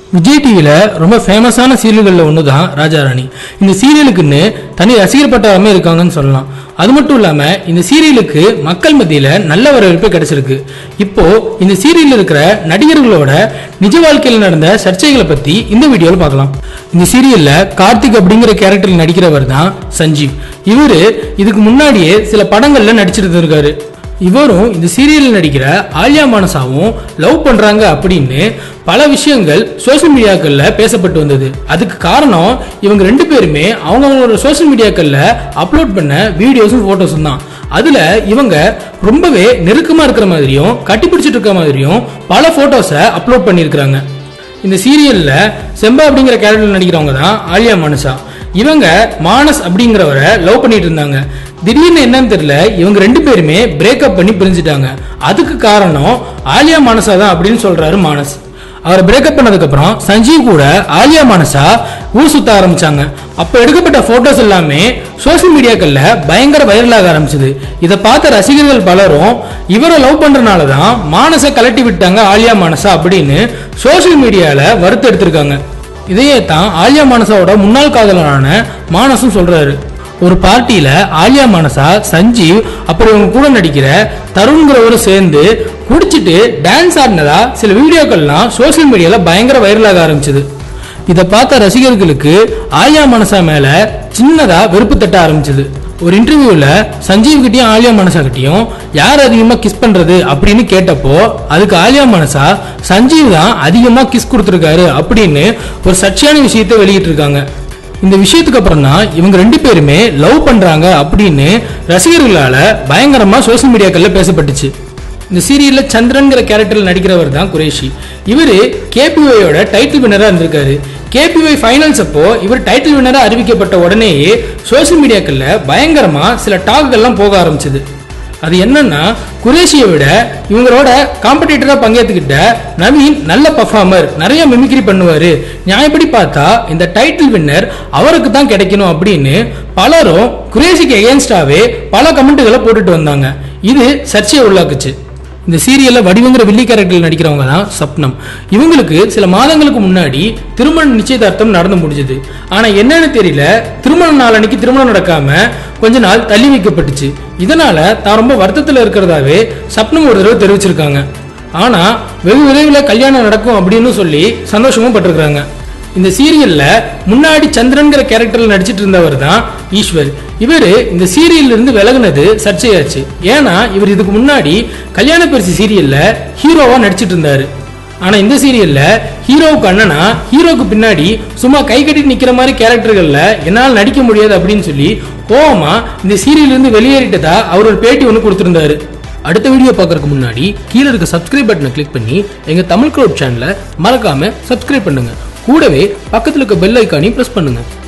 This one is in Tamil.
விஜய் டிவியில் ரொம்ப ஃபேமஸான சீரியல்களில் ஒன்று தான் ராஜாராணி இந்த சீரியலுக்குன்னு தனி ரசிகர் பட்டாளமே இருக்காங்கன்னு சொல்லலாம் அது மட்டும் இல்லாமல் இந்த சீரியலுக்கு மக்கள் மத்தியில் நல்ல வரவேற்பு கிடைச்சிருக்கு இப்போ இந்த சீரியலில் இருக்கிற நடிகர்களோட நிஜ வாழ்க்கையில் நடந்த சர்ச்சைகளை பற்றி இந்த வீடியோவில் பார்க்கலாம் இந்த சீரியலில் கார்த்திக் அப்படிங்கிற கேரக்டரில் நடிக்கிறவர் தான் சஞ்சீவ் இவர் இதுக்கு முன்னாடியே சில படங்களில் நடிச்சிட்டு இருக்காரு இவரும் இந்த சீரியலில் நடிக்கிற ஆலியா மானசாவும் லவ் பண்றாங்க அப்படின்னு பல விஷயங்கள் சோஷியல் மீடியாக்கள்ல பேசப்பட்டு வந்தது அதுக்கு காரணம் இவங்க ரெண்டு பேருமே அவங்கவங்களோட சோஷியல் மீடியாக்கள்ல அப்லோட் பண்ண வீடியோஸும் போட்டோஸும் தான் அதுல இவங்க ரொம்பவே நெருக்கமா இருக்கிற மாதிரியும் கட்டிப்பிடிச்சிட்டு இருக்கிற மாதிரியும் பல போட்டோஸை அப்லோட் பண்ணியிருக்கிறாங்க இந்த சீரியல்ல செம்பா அப்படிங்கிற கேரக்டர் நடிக்கிறவங்க தான் ஆலியா மானசா இவங்க மானஸ் அப்படிங்கிறவரை லவ் பண்ணிட்டு இருந்தாங்க திடீர்னு என்னன்னு தெரியல இவங்க ரெண்டு பேருமே பிரேக்கப் பண்ணி பிரிஞ்சுட்டாங்க அதுக்கு காரணம் ஆலியா மானசா தான் அப்படின்னு சொல்றாரு மானஸ் அவர் பிரேக்கப் பண்ணதுக்கு அப்புறம் சஞ்சீவ் கூட ஆலியா மானசா ஊர் சுத்த ஆரம்பிச்சாங்க அப்ப எடுக்கப்பட்ட போட்டோஸ் எல்லாமே சோசியல் மீடியாக்கள்ல பயங்கர வைரலாக ஆரம்பிச்சது இதை பார்த்த ரசிகர்கள் பலரும் இவரை லவ் பண்றனால தான் மானசை கலட்டி விட்டாங்க ஆலியா மானசா அப்படின்னு சோசியல் மீடியால வருத்த எடுத்திருக்காங்க இதையே தான் ஆலியா மானசாவோட முன்னாள் காதலரான மானசும் சொல்றாரு ஒரு பார்ட்டியில ஆலியா மானசா சஞ்சீவ் அப்புறம் இவங்க கூட நடிக்கிற தருண்கிறவரும் சேர்ந்து குடிச்சிட்டு டான்ஸ் ஆடினதா சில வீடியோக்கள்லாம் சோஷியல் மீடியால பயங்கர வைரலாக ஆரம்பிச்சது இதை பார்த்த ரசிகர்களுக்கு ஆலியா மனசா மேல சின்னதா வெறுப்பு தட்ட ஆரம்பிச்சது ஒரு இன்டர்வியூல சஞ்சீவ் கிட்டயும் ஆலியா மனசா கிட்டயும் யார் அதிகமா கிஸ் பண்றது அப்படின்னு கேட்டப்போ அதுக்கு ஆலியா மனசா சஞ்சீவ் தான் அதிகமா கிஸ் கொடுத்துருக்காரு அப்படின்னு ஒரு சர்ச்சையான விஷயத்தை வெளியிட்டு இருக்காங்க இந்த விஷயத்துக்கு அப்புறம் தான் இவங்க ரெண்டு பேருமே லவ் பண்றாங்க அப்படின்னு ரசிகர்களால பயங்கரமா சோஷியல் மீடியாக்கள்ல பேசப்பட்டுச்சு இந்த சீரியல்ல சந்திரன்கிற கேரக்டர்ல நடிக்கிறவர் தான் குரேஷி இவரு கேபிஒயோட டைட்டில் வினரா இருந்திருக்காரு கேபிஒய் ஃபைனல்ஸ் அப்போ இவர் டைட்டில் வினரா அறிவிக்கப்பட்ட உடனேயே சோஷியல் மீடியாக்கள்ல பயங்கரமா சில டாக்குகள்லாம் போக ஆரம்பிச்சது அது என்னன்னா குரேஷியை விட இவங்களோட காம்படிட்டரா பங்கேற்றுக்கிட்ட நவீன் நல்ல பர்ஃபார்மர் நிறைய மிமிக்ரி பண்ணுவாரு நியாயப்படி பார்த்தா இந்த டைட்டில் வின்னர் அவருக்கு தான் கிடைக்கணும் அப்படின்னு பலரும் குரேஷிக்கு எகேன்ஸ்டாவே பல கமெண்ட்டுகளை போட்டுட்டு வந்தாங்க இது சர்ச்சையை உள்ளாக்குச்சு இந்த சீரியல்ல வடிவங்கிற வில்லி கேரக்டரில் நடிக்கிறவங்க தான் சப்னம் இவங்களுக்கு சில மாதங்களுக்கு முன்னாடி திருமண நிச்சயதார்த்தம் நடந்து முடிஞ்சது ஆனா என்னன்னு தெரியல திருமண நாள் அன்னைக்கு திருமணம் நடக்காம கொஞ்ச நாள் தள்ளி வைக்கப்பட்டுச்சு இதனால தான் ரொம்ப வருத்தத்துல இருக்கிறதாவே சப்னம் ஒரு தடவை தெரிவிச்சிருக்காங்க ஆனா வெகு விரைவில் கல்யாணம் நடக்கும் அப்படின்னு சொல்லி சந்தோஷமும் பட்டிருக்காங்க இந்த சீரியல்ல முன்னாடி சந்திரன்கிற கேரக்டர்ல நடிச்சிட்டு இருந்தவர் தான் ஈஸ்வர் இவர் இந்த சீரியல்ல இருந்து விலகுனது சர்ச்சையாச்சு ஏன்னா இவர் இதுக்கு முன்னாடி கல்யாண பரிசு சீரியல்ல ஹீரோவா நடிச்சிட்டு இருந்தாரு ஆனா இந்த சீரியல்ல ஹீரோவுக்கு அண்ணனா ஹீரோக்கு பின்னாடி சும்மா கை கட்டிட்டு நிக்கிற மாதிரி கேரக்டர்கள்ல என்னால் நடிக்க முடியாது அப்படின்னு சொல்லி கோவமா இந்த சீரியல்ல இருந்து வெளியேறிட்டதா அவர் ஒரு பேட்டி ஒன்று கொடுத்திருந்தாரு அடுத்த வீடியோ பார்க்கறதுக்கு முன்னாடி கீழே இருக்க சப்ஸ்கிரைப் பட்டனை கிளிக் பண்ணி எங்க தமிழ் க்ளோட் சேனலை மறக்காம சப்ஸ்கிரைப் பண்ணுங்க கூடவே பக்கத்துல இருக்க பெல் ஐக்கானையும் பிரஸ் பண்ணுங்க